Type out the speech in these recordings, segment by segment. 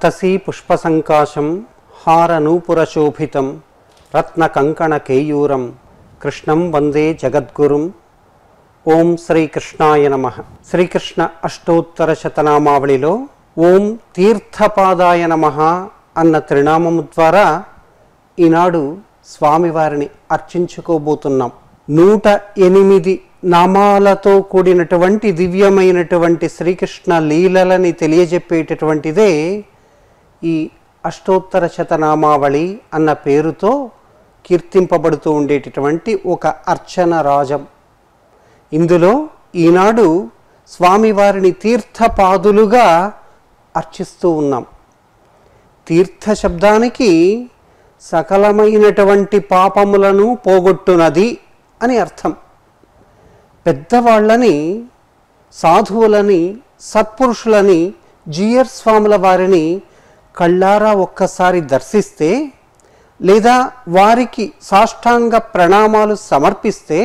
అతసీ పుష్పసంకాశం హారనూపురశోభితం రత్నకంకణకేయూరం కృష్ణం వందే జగద్గురుం ఓం శ్రీకృష్ణాయ నమ శ్రీకృష్ణ అష్టోత్తర శతనామావళిలో ఓం తీర్థపాదాయ నమ అన్న త్రినామము ద్వారా ఈనాడు స్వామివారిని అర్చించుకోబోతున్నాం నూట ఎనిమిది నామాలతో కూడినటువంటి దివ్యమైనటువంటి శ్రీకృష్ణ లీలలని తెలియజెప్పేటటువంటిదే ఈ అష్టోత్తర శతనామావళి అన్న పేరుతో కీర్తింపబడుతూ ఉండేటటువంటి ఒక అర్చన రాజం ఇందులో ఈనాడు స్వామివారిని తీర్థపాదులుగా అర్చిస్తూ ఉన్నాం తీర్థ శబ్దానికి సకలమైనటువంటి పాపములను పోగొట్టునది అని అర్థం పెద్దవాళ్ళని సాధువులని సత్పురుషులని జియర్ స్వాముల వారిని కళ్ళారా ఒక్కసారి దర్శిస్తే లేదా వారికి సాష్టాంగ ప్రణామాలు సమర్పిస్తే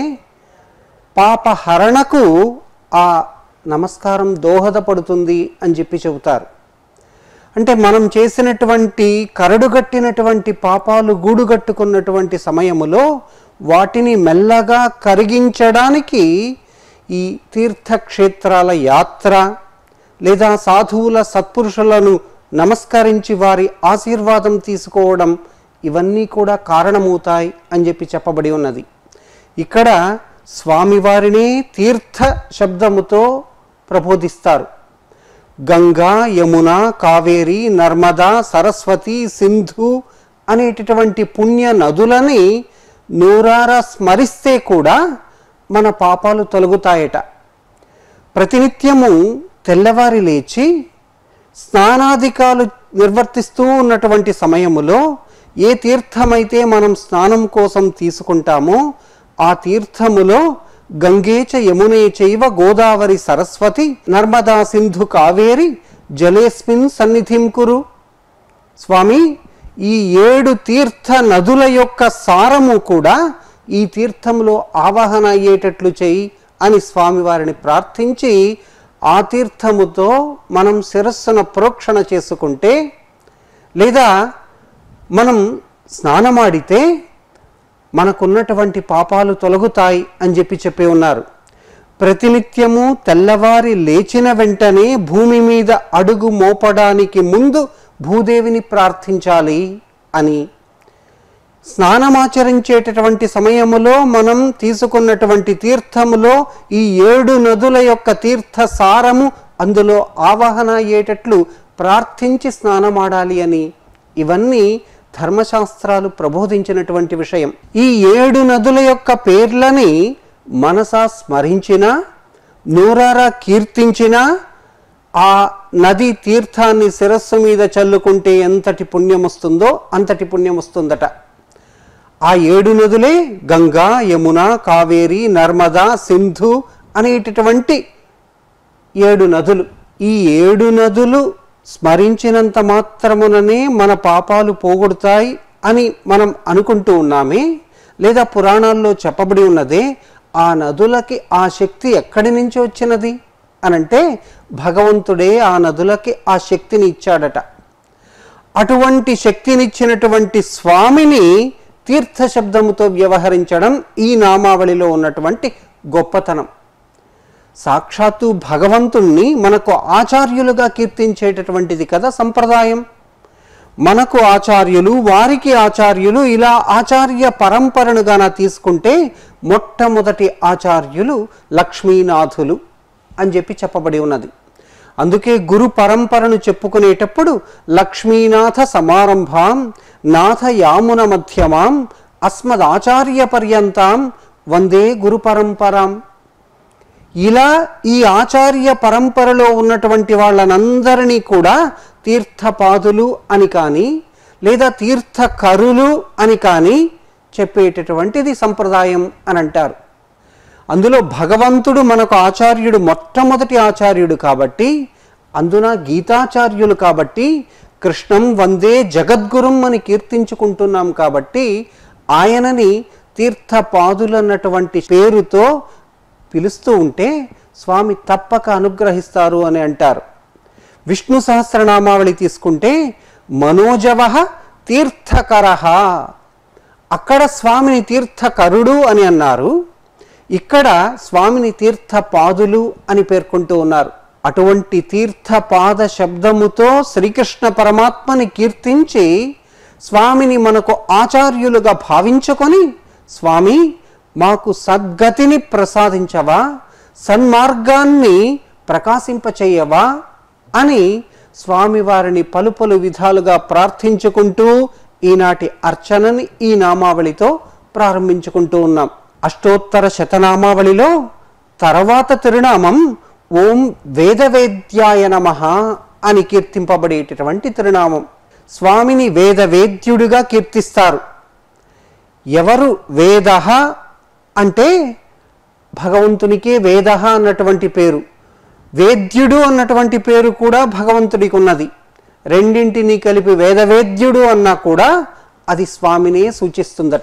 పాపహరణకు ఆ నమస్కారం దోహదపడుతుంది అని చెప్పి చెబుతారు అంటే మనం చేసినటువంటి కరడుగట్టినటువంటి పాపాలు గూడుగట్టుకున్నటువంటి సమయములో వాటిని మెల్లగా కరిగించడానికి ఈ తీర్థక్షేత్రాల యాత్ర లేదా సాధువుల సత్పురుషులను నమస్కరించి వారి ఆశీర్వాదం తీసుకోవడం ఇవన్నీ కూడా కారణమవుతాయి అని చెప్పి చెప్పబడి ఉన్నది ఇక్కడ స్వామివారినే తీర్థ శబ్దముతో ప్రబోధిస్తారు గంగా యమున కావేరి నర్మదా సరస్వతి సింధు అనేటటువంటి పుణ్య నదులని నూరారా స్మరిస్తే కూడా మన పాపాలు తొలగుతాయట ప్రతినిత్యము తెల్లవారి లేచి స్నానాధికాలు నిర్వర్తిస్తూ ఉన్నటువంటి సమయములో ఏ తీర్థమైతే మనం స్నానం కోసం తీసుకుంటామో ఆ తీర్థములో గంగేచ యమునే చైవ గోదావరి సరస్వతి నర్మదా సింధు కావేరి జలేస్మిన్ సన్నిధిం కురు స్వామి ఈ ఏడు తీర్థ నదుల యొక్క సారము కూడా ఈ తీర్థంలో ఆవాహన అయ్యేటట్లు చేయి అని స్వామివారిని ప్రార్థించి ఆ తీర్థముతో మనం శిరస్సున ప్రోక్షణ చేసుకుంటే లేదా మనం స్నానమాడితే మనకున్నటువంటి పాపాలు తొలగుతాయి అని చెప్పి చెప్పి ఉన్నారు ప్రతినిత్యము తెల్లవారి లేచిన వెంటనే భూమి మీద అడుగు మోపడానికి ముందు భూదేవిని ప్రార్థించాలి అని స్నానమాచరించేటటువంటి సమయములో మనం తీసుకున్నటువంటి తీర్థములో ఈ ఏడు నదుల యొక్క తీర్థ సారము అందులో ఆవాహన అయ్యేటట్లు ప్రార్థించి స్నానమాడాలి అని ఇవన్నీ ధర్మశాస్త్రాలు ప్రబోధించినటువంటి విషయం ఈ ఏడు నదుల యొక్క పేర్లని మనసా స్మరించినా నూరారా కీర్తించినా ఆ నది తీర్థాన్ని శిరస్సు మీద చల్లుకుంటే ఎంతటి పుణ్యం వస్తుందో అంతటి పుణ్యం వస్తుందట ఆ ఏడు నదులే గంగా యమున కావేరి నర్మదా సింధు అనేటటువంటి ఏడు నదులు ఈ ఏడు నదులు స్మరించినంత మాత్రముననే మన పాపాలు పోగొడతాయి అని మనం అనుకుంటూ ఉన్నామే లేదా పురాణాల్లో చెప్పబడి ఉన్నదే ఆ నదులకి ఆ శక్తి ఎక్కడి నుంచి వచ్చినది అనంటే భగవంతుడే ఆ నదులకి ఆ శక్తిని ఇచ్చాడట అటువంటి శక్తినిచ్చినటువంటి స్వామిని తీర్థ శబ్దముతో వ్యవహరించడం ఈ నామావళిలో ఉన్నటువంటి గొప్పతనం సాక్షాత్తు భగవంతుణ్ణి మనకు ఆచార్యులుగా కీర్తించేటటువంటిది కదా సంప్రదాయం మనకు ఆచార్యులు వారికి ఆచార్యులు ఇలా ఆచార్య పరంపరనుగాన తీసుకుంటే మొట్టమొదటి ఆచార్యులు లక్ష్మీనాథులు అని చెప్పి చెప్పబడి ఉన్నది అందుకే గురు పరంపరను చెప్పుకునేటప్పుడు లక్ష్మీనాథ సమారంభాం నాథ యామున మధ్యమాం అస్మదాచార్య పర్యంతాం వందే గురు పరంపరాం ఇలా ఈ ఆచార్య పరంపరలో ఉన్నటువంటి వాళ్ళనందరినీ కూడా తీర్థపాదులు అని కానీ లేదా తీర్థకరులు అని కానీ చెప్పేటటువంటిది సంప్రదాయం అని అంటారు అందులో భగవంతుడు మనకు ఆచార్యుడు మొట్టమొదటి ఆచార్యుడు కాబట్టి అందున గీతాచార్యులు కాబట్టి కృష్ణం వందే జగద్గురుం అని కీర్తించుకుంటున్నాం కాబట్టి ఆయనని తీర్థపాదులన్నటువంటి పేరుతో పిలుస్తూ ఉంటే స్వామి తప్పక అనుగ్రహిస్తారు అని అంటారు విష్ణు సహస్రనామావళి తీసుకుంటే మనోజవ తీర్థకర అక్కడ స్వామిని తీర్థకరుడు అని అన్నారు ఇక్కడ స్వామిని తీర్థపాదులు అని పేర్కొంటూ ఉన్నారు అటువంటి తీర్థపాద శబ్దముతో శ్రీకృష్ణ పరమాత్మని కీర్తించి స్వామిని మనకు ఆచార్యులుగా భావించుకొని స్వామి మాకు సద్గతిని ప్రసాదించవా సన్మార్గాన్ని ప్రకాశింపచేయవా అని స్వామివారిని పలు పలు విధాలుగా ప్రార్థించుకుంటూ ఈనాటి అర్చనని ఈ నామావళితో ప్రారంభించుకుంటూ ఉన్నాం అష్టోత్తర శతనామావళిలో తర్వాత తిరునామం ఓం వేదవేద్యాయ నమ అని కీర్తింపబడేటటువంటి తిరునామం స్వామిని వేదవేద్యుడిగా కీర్తిస్తారు ఎవరు వేద అంటే భగవంతునికే వేద అన్నటువంటి పేరు వేద్యుడు అన్నటువంటి పేరు కూడా భగవంతుడికి ఉన్నది రెండింటిని కలిపి వేదవేద్యుడు అన్నా కూడా అది స్వామినే సూచిస్తుందట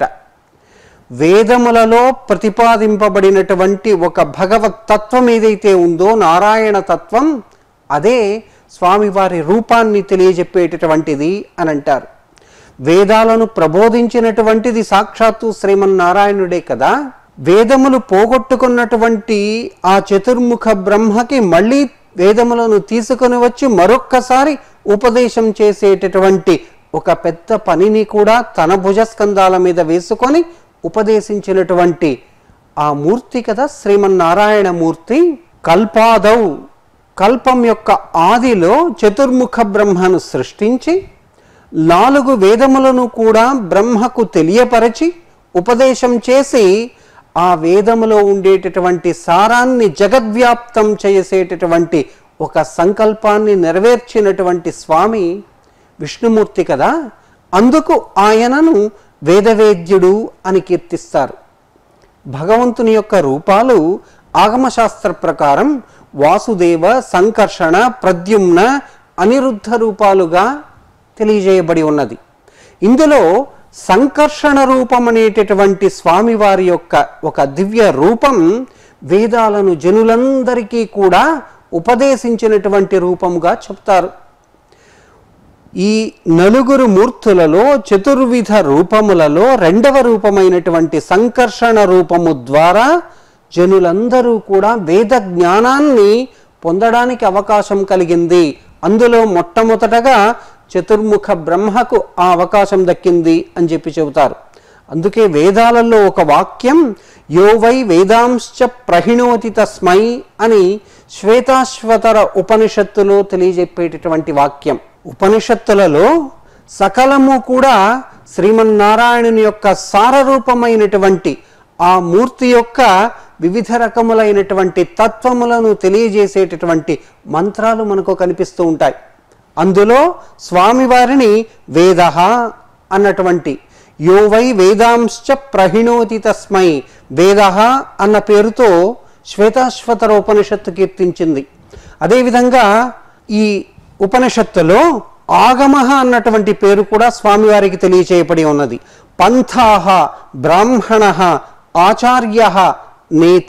వేదములలో ప్రతిపాదింపబడినటువంటి ఒక భగవత్ తత్వం ఏదైతే ఉందో నారాయణ తత్వం అదే స్వామివారి రూపాన్ని తెలియజెప్పేటటువంటిది అని అంటారు వేదాలను ప్రబోధించినటువంటిది సాక్షాత్తు శ్రీమన్నారాయణుడే కదా వేదములు పోగొట్టుకున్నటువంటి ఆ చతుర్ముఖ బ్రహ్మకి మళ్ళీ వేదములను తీసుకొని వచ్చి మరొక్కసారి ఉపదేశం చేసేటటువంటి ఒక పెద్ద పనిని కూడా తన భుజస్కంధాల మీద వేసుకొని ఉపదేశించినటువంటి ఆ మూర్తి కదా శ్రీమన్నారాయణ మూర్తి కల్పాదౌ కల్పం యొక్క ఆదిలో చతుర్ముఖ బ్రహ్మను సృష్టించి నాలుగు వేదములను కూడా బ్రహ్మకు తెలియపరచి ఉపదేశం చేసి ఆ వేదములో ఉండేటటువంటి సారాన్ని జగద్వ్యాప్తం చేసేటటువంటి ఒక సంకల్పాన్ని నెరవేర్చినటువంటి స్వామి విష్ణుమూర్తి కదా అందుకు ఆయనను వేదవేద్యుడు అని కీర్తిస్తారు భగవంతుని యొక్క రూపాలు ఆగమశాస్త్ర ప్రకారం వాసుదేవ సంకర్షణ ప్రద్యుమ్న అనిరుద్ధ రూపాలుగా తెలియజేయబడి ఉన్నది ఇందులో సంకర్షణ రూపం అనేటటువంటి స్వామివారి యొక్క ఒక దివ్య రూపం వేదాలను జనులందరికీ కూడా ఉపదేశించినటువంటి రూపముగా చెప్తారు ఈ నలుగురు మూర్తులలో చతుర్విధ రూపములలో రెండవ రూపమైనటువంటి సంకర్షణ రూపము ద్వారా జనులందరూ కూడా వేద జ్ఞానాన్ని పొందడానికి అవకాశం కలిగింది అందులో మొట్టమొదటగా చతుర్ముఖ బ్రహ్మకు ఆ అవకాశం దక్కింది అని చెప్పి చెబుతారు అందుకే వేదాలలో ఒక వాక్యం యో వై వేదాంశ్చ ప్రహిణోతి తస్మై అని శ్వేతాశ్వతర ఉపనిషత్తులో తెలియజెప్పేటటువంటి వాక్యం ఉపనిషత్తులలో సకలము కూడా శ్రీమన్నారాయణుని యొక్క సారరూపమైనటువంటి ఆ మూర్తి యొక్క వివిధ రకములైనటువంటి తత్వములను తెలియజేసేటటువంటి మంత్రాలు మనకు కనిపిస్తూ ఉంటాయి అందులో స్వామివారిని వేద అన్నటువంటి యో వై వేదాంశ్చ ప్రహిణోతి తస్మై వేద అన్న పేరుతో శ్వేతాశ్వతర ఉపనిషత్తు కీర్తించింది అదేవిధంగా ఈ ఉపనిషత్తులో ఆగమ అన్నటువంటి పేరు కూడా స్వామివారికి తెలియచేయబడి ఉన్నది పంథాహ బ్రాహ్మణ ఆచార్య నేత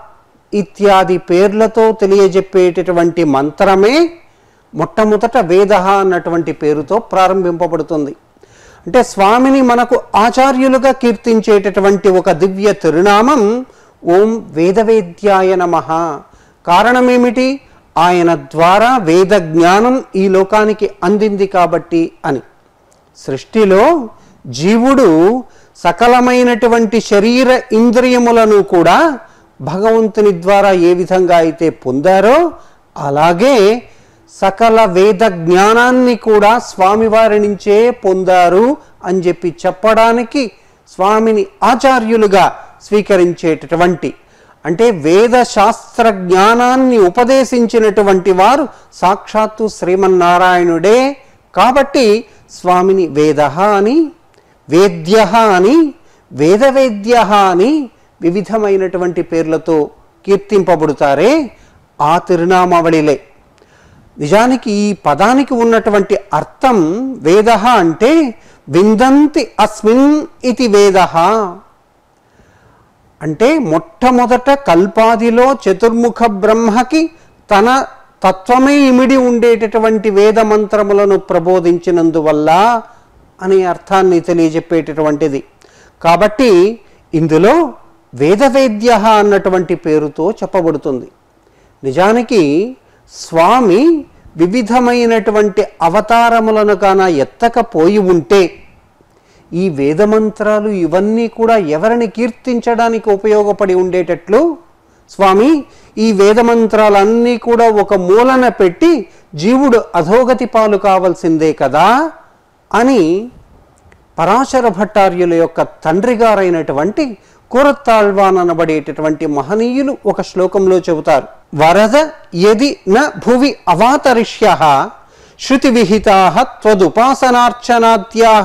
ఇత్యాది పేర్లతో తెలియజెప్పేటటువంటి మంత్రమే మొట్టమొదట వేద అన్నటువంటి పేరుతో ప్రారంభింపబడుతుంది అంటే స్వామిని మనకు ఆచార్యులుగా కీర్తించేటటువంటి ఒక దివ్య తిరునామం ఓం వేదవేద్యాయ నమ కారణమేమిటి ఆయన ద్వారా వేద జ్ఞానం ఈ లోకానికి అందింది కాబట్టి అని సృష్టిలో జీవుడు సకలమైనటువంటి శరీర ఇంద్రియములను కూడా భగవంతుని ద్వారా ఏ విధంగా అయితే పొందారో అలాగే సకల వేద జ్ఞానాన్ని కూడా స్వామివారి నుంచే పొందారు అని చెప్పి చెప్పడానికి స్వామిని ఆచార్యులుగా స్వీకరించేటటువంటి అంటే వేద శాస్త్ర జ్ఞానాన్ని ఉపదేశించినటువంటి వారు సాక్షాత్తు శ్రీమన్నారాయణుడే కాబట్టి స్వామిని వేద అని వేద్య అని వేదవేద్య అని వివిధమైనటువంటి పేర్లతో కీర్తింపబడుతారే ఆ తిరునామావళిలే నిజానికి ఈ పదానికి ఉన్నటువంటి అర్థం వేద అంటే విందంతి అస్మిన్ ఇది వేద అంటే మొట్టమొదట కల్పాదిలో చతుర్ముఖ బ్రహ్మకి తన తత్వమే ఇమిడి ఉండేటటువంటి వేద మంత్రములను ప్రబోధించినందువల్ల అనే అర్థాన్ని తెలియజెప్పేటటువంటిది కాబట్టి ఇందులో వేదవేద్య అన్నటువంటి పేరుతో చెప్పబడుతుంది నిజానికి స్వామి వివిధమైనటువంటి అవతారములను కాన ఎత్తకపోయి ఉంటే ఈ వేదమంత్రాలు ఇవన్నీ కూడా ఎవరిని కీర్తించడానికి ఉపయోగపడి ఉండేటట్లు స్వామి ఈ వేదమంత్రాలన్నీ కూడా ఒక మూలన పెట్టి జీవుడు అధోగతి పాలు కావలసిందే కదా అని పరాశర భట్టార్యుల యొక్క తండ్రి గారైనటువంటి కూరత్తాళ్వాన్ అనబడేటటువంటి మహనీయులు ఒక శ్లోకంలో చెబుతారు వరద యది న భువి అవాతరిష్య శృతి విహితా త్వదుపాసనార్చనాద్యా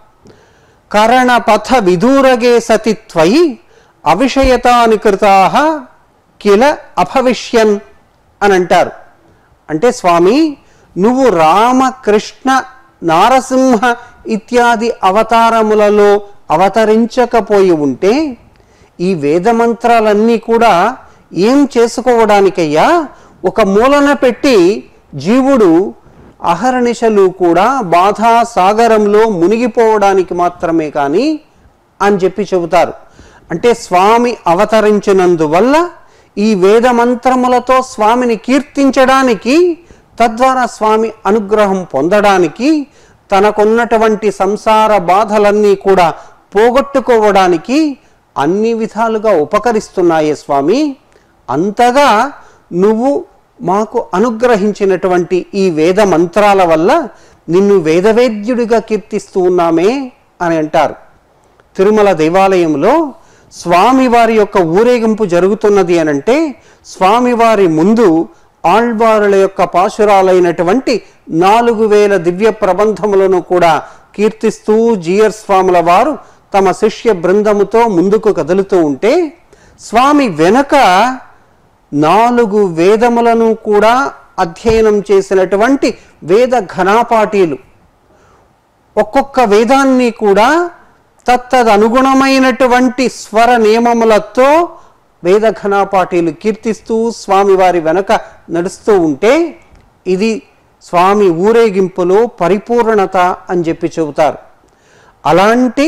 కరణపథ విదూరగే సతి త్వయి అవిషయతాని కృతా కిల అభవిష్యన్ అని అంటారు అంటే స్వామి నువ్వు రామకృష్ణ నారసింహ ఇత్యాది అవతారములలో అవతరించకపోయి ఉంటే ఈ వేదమంత్రాలన్నీ కూడా ఏం చేసుకోవడానికయ్యా ఒక మూలన పెట్టి జీవుడు అహర్నిశలు కూడా బాధా సాగరంలో మునిగిపోవడానికి మాత్రమే కానీ అని చెప్పి చెబుతారు అంటే స్వామి అవతరించినందువల్ల ఈ వేద మంత్రములతో స్వామిని కీర్తించడానికి తద్వారా స్వామి అనుగ్రహం పొందడానికి తనకున్నటువంటి సంసార బాధలన్నీ కూడా పోగొట్టుకోవడానికి అన్ని విధాలుగా ఉపకరిస్తున్నాయే స్వామి అంతగా నువ్వు మాకు అనుగ్రహించినటువంటి ఈ వేద మంత్రాల వల్ల నిన్ను వేదవేద్యుడిగా కీర్తిస్తూ ఉన్నామే అని అంటారు తిరుమల దేవాలయంలో స్వామివారి యొక్క ఊరేగింపు జరుగుతున్నది అనంటే స్వామివారి ముందు ఆళ్వారుల యొక్క పాశురాలైనటువంటి నాలుగు వేల దివ్య ప్రబంధములను కూడా కీర్తిస్తూ జీయర్ స్వాముల వారు తమ శిష్య బృందముతో ముందుకు కదులుతూ ఉంటే స్వామి వెనక నాలుగు వేదములను కూడా అధ్యయనం చేసినటువంటి వేద ఘనాపాటీలు ఒక్కొక్క వేదాన్ని కూడా తత్తదనుగుణమైనటువంటి స్వర నియమములతో వేద ఘనాపాటీలు కీర్తిస్తూ స్వామివారి వెనక నడుస్తూ ఉంటే ఇది స్వామి ఊరేగింపులో పరిపూర్ణత అని చెప్పి చెబుతారు అలాంటి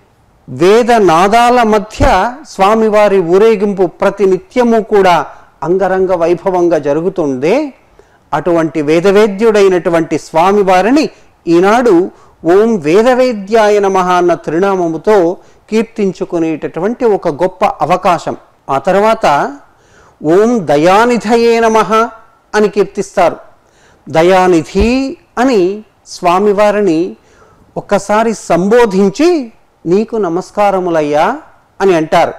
వేద నాదాల మధ్య స్వామివారి ఊరేగింపు ప్రతి నిత్యము కూడా అంగరంగ వైభవంగా జరుగుతుందే అటువంటి వేదవేద్యుడైనటువంటి స్వామివారిని ఈనాడు ఓం వేదవేద్యాయ నమ అన్న తిరునామముతో కీర్తించుకునేటటువంటి ఒక గొప్ప అవకాశం ఆ తర్వాత ఓం దయానిధయే నమ అని కీర్తిస్తారు దయానిధి అని స్వామివారిని ఒక్కసారి సంబోధించి నీకు నమస్కారములయ్యా అని అంటారు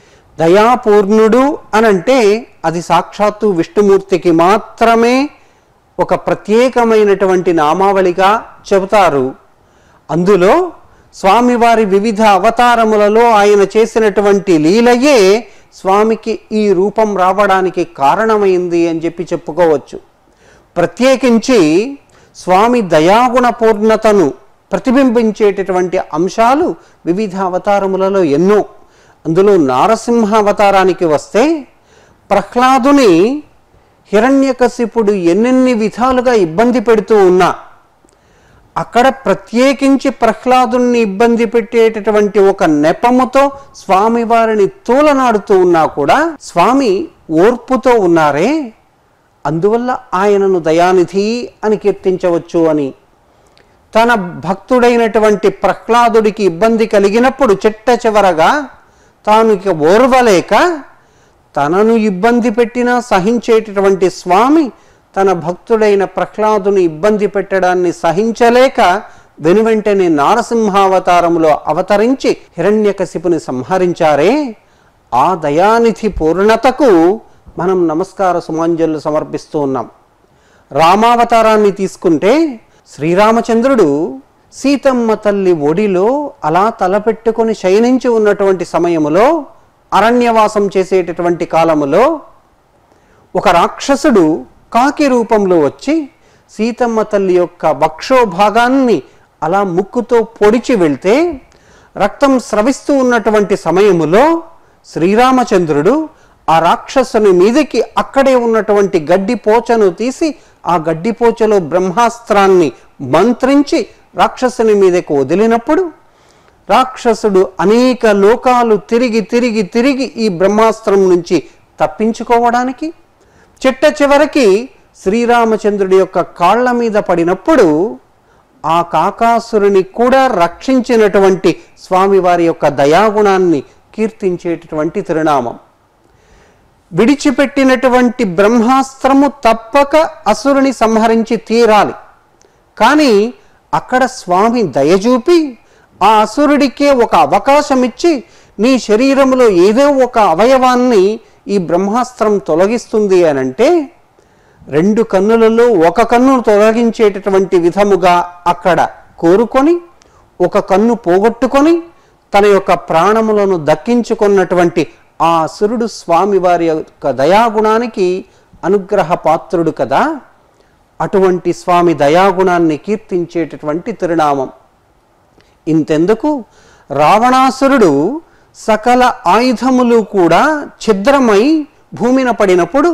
దయాపూర్ణుడు అని అంటే అది సాక్షాత్తు విష్ణుమూర్తికి మాత్రమే ఒక ప్రత్యేకమైనటువంటి నామావళిగా చెబుతారు అందులో స్వామివారి వివిధ అవతారములలో ఆయన చేసినటువంటి లీలయే స్వామికి ఈ రూపం రావడానికి కారణమైంది అని చెప్పి చెప్పుకోవచ్చు ప్రత్యేకించి స్వామి దయాగుణ పూర్ణతను ప్రతిబింబించేటటువంటి అంశాలు వివిధ అవతారములలో ఎన్నో అందులో నారసింహ అవతారానికి వస్తే ప్రహ్లాదుని హిరణ్యకశిపుడు ఎన్నెన్ని విధాలుగా ఇబ్బంది పెడుతూ ఉన్నా అక్కడ ప్రత్యేకించి ప్రహ్లాదుని ఇబ్బంది పెట్టేటటువంటి ఒక నెపముతో స్వామివారిని తూలనాడుతూ ఉన్నా కూడా స్వామి ఓర్పుతో ఉన్నారే అందువల్ల ఆయనను దయానిధి అని కీర్తించవచ్చు అని తన భక్తుడైనటువంటి ప్రహ్లాదుడికి ఇబ్బంది కలిగినప్పుడు చిట్ట చివరగా తాను ఇక ఓర్వలేక తనను ఇబ్బంది పెట్టినా సహించేటటువంటి స్వామి తన భక్తుడైన ప్రహ్లాదుని ఇబ్బంది పెట్టడాన్ని సహించలేక వెనువెంటనే నారసింహావతారములో అవతరించి హిరణ్యకశిపుని సంహరించారే ఆ దయానిధి పూర్ణతకు మనం నమస్కార సుమాంజలు సమర్పిస్తూ ఉన్నాం రామావతారాన్ని తీసుకుంటే శ్రీరామచంద్రుడు సీతమ్మ తల్లి ఒడిలో అలా తలపెట్టుకొని శయనించి ఉన్నటువంటి సమయములో అరణ్యవాసం చేసేటటువంటి కాలములో ఒక రాక్షసుడు కాకి రూపంలో వచ్చి సీతమ్మ తల్లి యొక్క వక్షోభాగాన్ని అలా ముక్కుతో పొడిచి వెళ్తే రక్తం స్రవిస్తూ ఉన్నటువంటి సమయములో శ్రీరామచంద్రుడు ఆ రాక్షసుని మీదకి అక్కడే ఉన్నటువంటి గడ్డి పోచను తీసి ఆ గడ్డి పోచలో బ్రహ్మాస్త్రాన్ని మంత్రించి రాక్షసుని మీదకి వదిలినప్పుడు రాక్షసుడు అనేక లోకాలు తిరిగి తిరిగి తిరిగి ఈ బ్రహ్మాస్త్రం నుంచి తప్పించుకోవడానికి చిట్ట చివరికి శ్రీరామచంద్రుడి యొక్క కాళ్ళ మీద పడినప్పుడు ఆ కాకాసురుని కూడా రక్షించినటువంటి స్వామివారి యొక్క దయాగుణాన్ని కీర్తించేటటువంటి తిరునామం విడిచిపెట్టినటువంటి బ్రహ్మాస్త్రము తప్పక అసురుని సంహరించి తీరాలి కానీ అక్కడ స్వామి దయచూపి ఆ అసురుడికే ఒక అవకాశం ఇచ్చి నీ శరీరంలో ఏదో ఒక అవయవాన్ని ఈ బ్రహ్మాస్త్రం తొలగిస్తుంది అనంటే రెండు కన్నులలో ఒక కన్నును తొలగించేటటువంటి విధముగా అక్కడ కోరుకొని ఒక కన్ను పోగొట్టుకొని తన యొక్క ప్రాణములను దక్కించుకున్నటువంటి ఆ అసురుడు స్వామివారి యొక్క దయాగుణానికి అనుగ్రహ పాత్రుడు కదా అటువంటి స్వామి దయాగుణాన్ని కీర్తించేటటువంటి తిరునామం ఇంతెందుకు రావణాసురుడు సకల ఆయుధములు కూడా ఛిద్రమై భూమిన పడినప్పుడు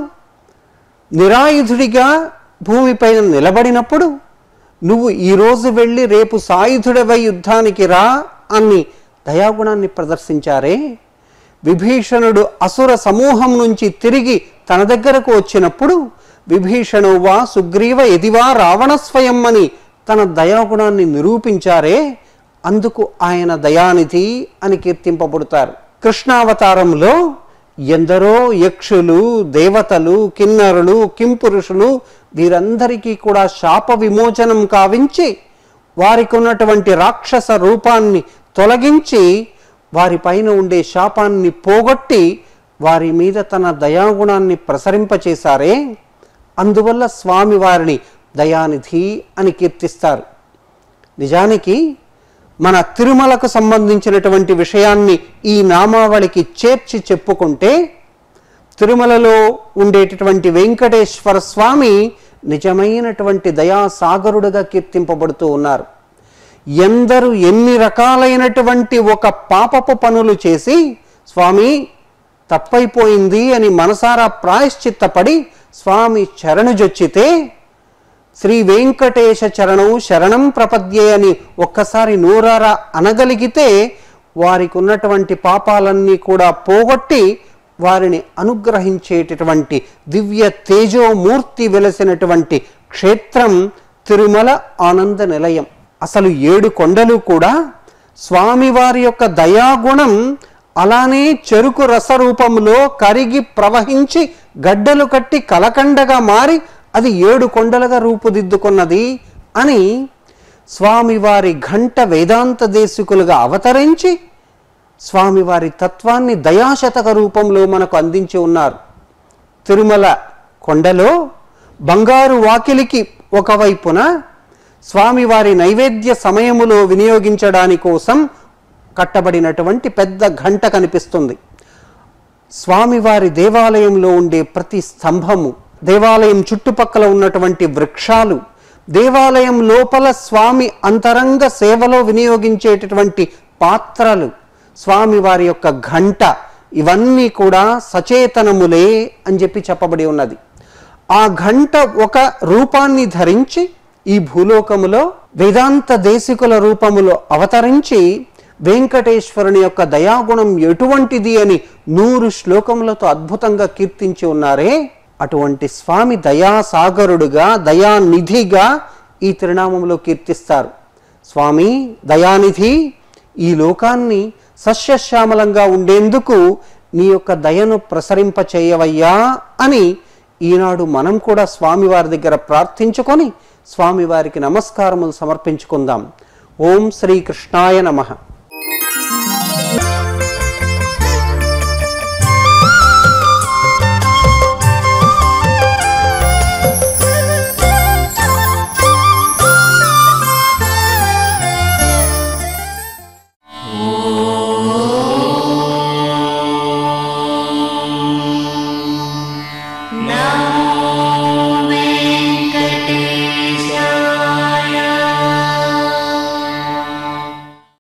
నిరాయుధుడిగా భూమిపైన నిలబడినప్పుడు నువ్వు ఈరోజు వెళ్ళి రేపు సాయుధుడవై యుద్ధానికి రా అని దయాగుణాన్ని ప్రదర్శించారే విభీషణుడు అసుర సమూహం నుంచి తిరిగి తన దగ్గరకు వచ్చినప్పుడు విభీషణువా సుగ్రీవ ఎదివా రావణ స్వయం అని తన దయాగుణాన్ని నిరూపించారే అందుకు ఆయన దయానిధి అని కీర్తింపబడతారు కృష్ణావతారంలో ఎందరో యక్షులు దేవతలు కిన్నరులు కింపురుషులు వీరందరికీ కూడా శాప విమోచనం కావించి వారికి ఉన్నటువంటి రాక్షస రూపాన్ని తొలగించి వారిపైన ఉండే శాపాన్ని పోగొట్టి వారి మీద తన దయాగుణాన్ని ప్రసరింపచేశారే అందువల్ల స్వామి వారిని దయానిధి అని కీర్తిస్తారు నిజానికి మన తిరుమలకు సంబంధించినటువంటి విషయాన్ని ఈ నామావళికి చేర్చి చెప్పుకుంటే తిరుమలలో ఉండేటటువంటి వెంకటేశ్వర స్వామి నిజమైనటువంటి దయాసాగరుడుగా కీర్తింపబడుతూ ఉన్నారు ఎందరు ఎన్ని రకాలైనటువంటి ఒక పాపపు పనులు చేసి స్వామి తప్పైపోయింది అని మనసారా ప్రాయశ్చిత్తపడి స్వామి చరణుజొచ్చితే శ్రీ వెంకటేశ చరణం శరణం ప్రపద్యే అని ఒక్కసారి నూరారా అనగలిగితే వారికి ఉన్నటువంటి పాపాలన్నీ కూడా పోగొట్టి వారిని అనుగ్రహించేటటువంటి దివ్య తేజోమూర్తి వెలసినటువంటి క్షేత్రం తిరుమల ఆనంద నిలయం అసలు ఏడు కొండలు కూడా స్వామివారి యొక్క దయాగుణం అలానే చెరుకు రసరూపంలో కరిగి ప్రవహించి గడ్డలు కట్టి కలకండగా మారి అది ఏడు కొండలుగా రూపుదిద్దుకున్నది అని స్వామివారి ఘంట వేదాంత దేశికులుగా అవతరించి స్వామివారి తత్వాన్ని దయాశతక రూపంలో మనకు అందించి ఉన్నారు తిరుమల కొండలో బంగారు వాకిలికి ఒకవైపున స్వామివారి నైవేద్య సమయములో వినియోగించడాని కోసం కట్టబడినటువంటి పెద్ద ఘంట కనిపిస్తుంది స్వామివారి దేవాలయంలో ఉండే ప్రతి స్తంభము దేవాలయం చుట్టుపక్కల ఉన్నటువంటి వృక్షాలు దేవాలయం లోపల స్వామి అంతరంగ సేవలో వినియోగించేటటువంటి పాత్రలు స్వామివారి యొక్క ఘంట ఇవన్నీ కూడా సచేతనములే అని చెప్పి చెప్పబడి ఉన్నది ఆ ఘంట ఒక రూపాన్ని ధరించి ఈ భూలోకములో వేదాంత దేశికుల రూపములో అవతరించి వెంకటేశ్వరుని యొక్క దయాగుణం ఎటువంటిది అని నూరు శ్లోకములతో అద్భుతంగా కీర్తించి ఉన్నారే అటువంటి స్వామి దయాసాగరుడుగా దయానిధిగా ఈ తిరునామంలో కీర్తిస్తారు స్వామి దయానిధి ఈ లోకాన్ని సస్యశ్యామలంగా ఉండేందుకు నీ యొక్క దయను ప్రసరింప చేయవయ్యా అని ఈనాడు మనం కూడా స్వామివారి దగ్గర ప్రార్థించుకొని స్వామివారికి నమస్కారములు సమర్పించుకుందాం ఓం శ్రీకృష్ణాయ నమః